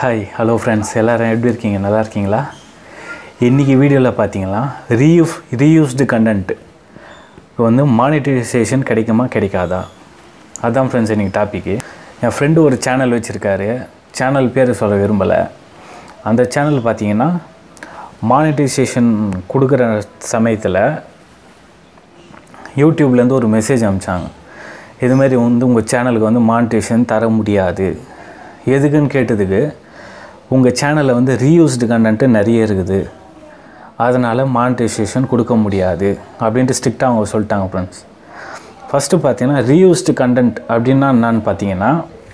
hi hello friends எல்லோரும் எப்படி இருக்கீங்க நல்லா இருக்கீங்களா இன்றைக்கி வீடியோவில் பார்த்தீங்கன்னா ரீயூஸ் ரீயூஸ்டு கண்டென்ட் வந்து மானிட்டைசேஷன் கிடைக்குமா கிடைக்காதா அதான் ஃப்ரெண்ட்ஸ் இன்றைக்கி டாப்பிக்கு என் ஃப்ரெண்டு ஒரு சேனல் வச்சுருக்காரு சேனல் பேர் சொல்ல விரும்பலை அந்த சேனல் பார்த்தீங்கன்னா மானிட்டைசேஷன் கொடுக்குற சமயத்தில் யூடியூப்லேருந்து ஒரு மெசேஜ் அனுப்பிச்சாங்க இதுமாரி வந்து உங்கள் சேனலுக்கு வந்து மானிட்டேஷன் தர முடியாது எதுக்குன்னு கேட்டதுக்கு உங்கள் சேனலில் வந்து ரீயூஸ்டு கண்டென்ட்டு நிறைய இருக்குது அதனால் மானிட்டைசேஷன் கொடுக்க முடியாது அப்படின்ட்டு ஸ்ட்ரிக்டாக அவங்க சொல்லிட்டாங்க ஃப்ரெண்ட்ஸ் ஃபஸ்ட்டு பார்த்தீங்கன்னா ரீயூஸ்டு கண்டென்ட் அப்படின்னா என்னன்னு பார்த்தீங்கன்னா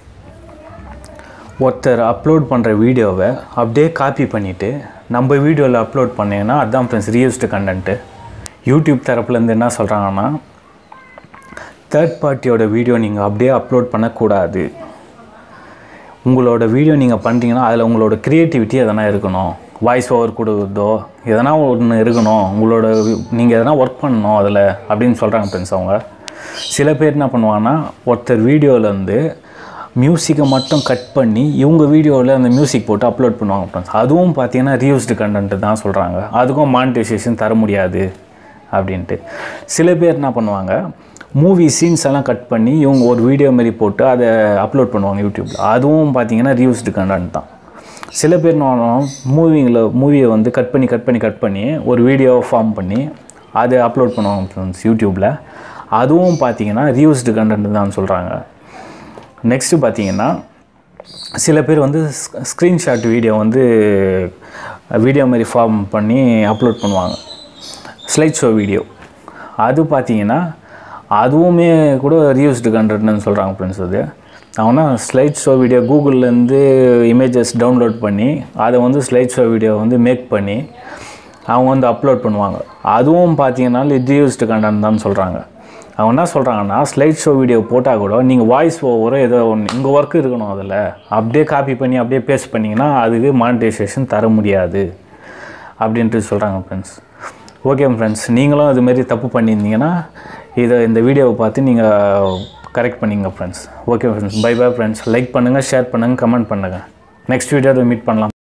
ஒருத்தர் அப்லோட் பண்ணுற வீடியோவை அப்படியே காப்பி பண்ணிவிட்டு நம்ம வீடியோவில் அப்லோட் பண்ணீங்கன்னா அதுதான் ஃப்ரெண்ட்ஸ் ரீயூஸ்டு கண்டென்ட்டு யூடியூப் தரப்புலேருந்து என்ன சொல்கிறாங்கன்னா தேர்ட் பார்ட்டியோட வீடியோ நீங்கள் அப்படியே அப்லோட் பண்ணக்கூடாது உங்களோட வீடியோ நீங்கள் பண்ணுறீங்கன்னா அதில் உங்களோட க்ரியேட்டிவிட்டி எதனா இருக்கணும் வாய்ஸ் ஓவர் கொடுக்குறதோ எதனா ஒன்று இருக்கணும் உங்களோட நீங்கள் எதனா ஒர்க் பண்ணணும் அதில் அப்படின்னு சொல்கிறாங்க ஃப்ரெண்ட்ஸ் அவங்க சில பேர் என்ன பண்ணுவாங்கன்னா ஒருத்தர் வீடியோவிலேருந்து மியூசிக்கை மட்டும் கட் பண்ணி இவங்க வீடியோவில் அந்த மியூசிக் போட்டு அப்லோட் பண்ணுவாங்க ஃப்ரெண்ட்ஸ் அதுவும் பார்த்தீங்கன்னா ரீயூஸ்டு கண்டென்ட்டு தான் சொல்கிறாங்க அதுக்கும் மானிட்டைசேஷன் தர முடியாது அப்படின்ட்டு சில பேர் என்ன பண்ணுவாங்க மூவி சீன்ஸ் எல்லாம் கட் பண்ணி இவங்க ஒரு வீடியோ மாதிரி போட்டு அதை அப்லோட் பண்ணுவாங்க யூடியூப்பில் அதுவும் பார்த்தீங்கன்னா ரியூஸ்டு கண்டென்ட் தான் சில பேர் என்ன மூவிங்கில் மூவியை வந்து கட் பண்ணி கட் பண்ணி கட் பண்ணி ஒரு வீடியோ ஃபார்ம் பண்ணி அதை அப்லோட் பண்ணுவாங்க ஃப்ரெண்ட்ஸ் யூடியூப்பில் அதுவும் பார்த்தீங்கன்னா ரியூஸ்டு கண்டென்ட் தான் சொல்கிறாங்க நெக்ஸ்ட்டு பார்த்தீங்கன்னா சில பேர் வந்து ஸ்க்ரீன்ஷாட் வீடியோ வந்து வீடியோ மாதிரி ஃபார்ம் பண்ணி அப்லோட் பண்ணுவாங்க ஸ்லைட் ஷோ வீடியோ அது பார்த்தீங்கன்னா அதுவுமே கூட ரீயூஸ்டு கண்டென்ட்னு சொல்கிறாங்க ஃப்ரெண்ட்ஸ் அது அவனா ஸ்லைட் ஷோ வீடியோ கூகுள்லேருந்து இமேஜஸ் டவுன்லோட் பண்ணி அதை வந்து ஸ்லைட் ஷோ வீடியோ வந்து மேக் பண்ணி அவங்க வந்து அப்லோட் பண்ணுவாங்க அதுவும் பார்த்தீங்கன்னா ரீயூஸ்டு கண்டென்ட் தான் சொல்கிறாங்க அவங்க என்ன சொல்கிறாங்கன்னா ஸ்லைட் ஷோ வீடியோ போட்டால் கூட நீங்கள் வாய்ஸ் ஓவரோ ஏதோ ஒன்று உங்கள் ஒர்க் இருக்கணும் அதில் அப்படியே காப்பி பண்ணி அப்படியே பேஸ்ட் பண்ணிங்கன்னா அதுக்கு மானிட்டைசேஷன் தர முடியாது அப்படின்ட்டு சொல்கிறாங்க ஃப்ரெண்ட்ஸ் ஓகே ஃப்ரெண்ட்ஸ் நீங்களும் இதுமாரி தப்பு பண்ணியிருந்தீங்கன்னா இதை இந்த வீடியோவை பார்த்து நீங்கள் கரெக்ட் பண்ணிங்க friends okay friends bye bye friends like பண்ணுங்கள் ஷேர் பண்ணுங்கள் கமெண்ட் பண்ணுங்கள் நெக்ஸ்ட் வீடியோவில் மீட் பண்ணலாம்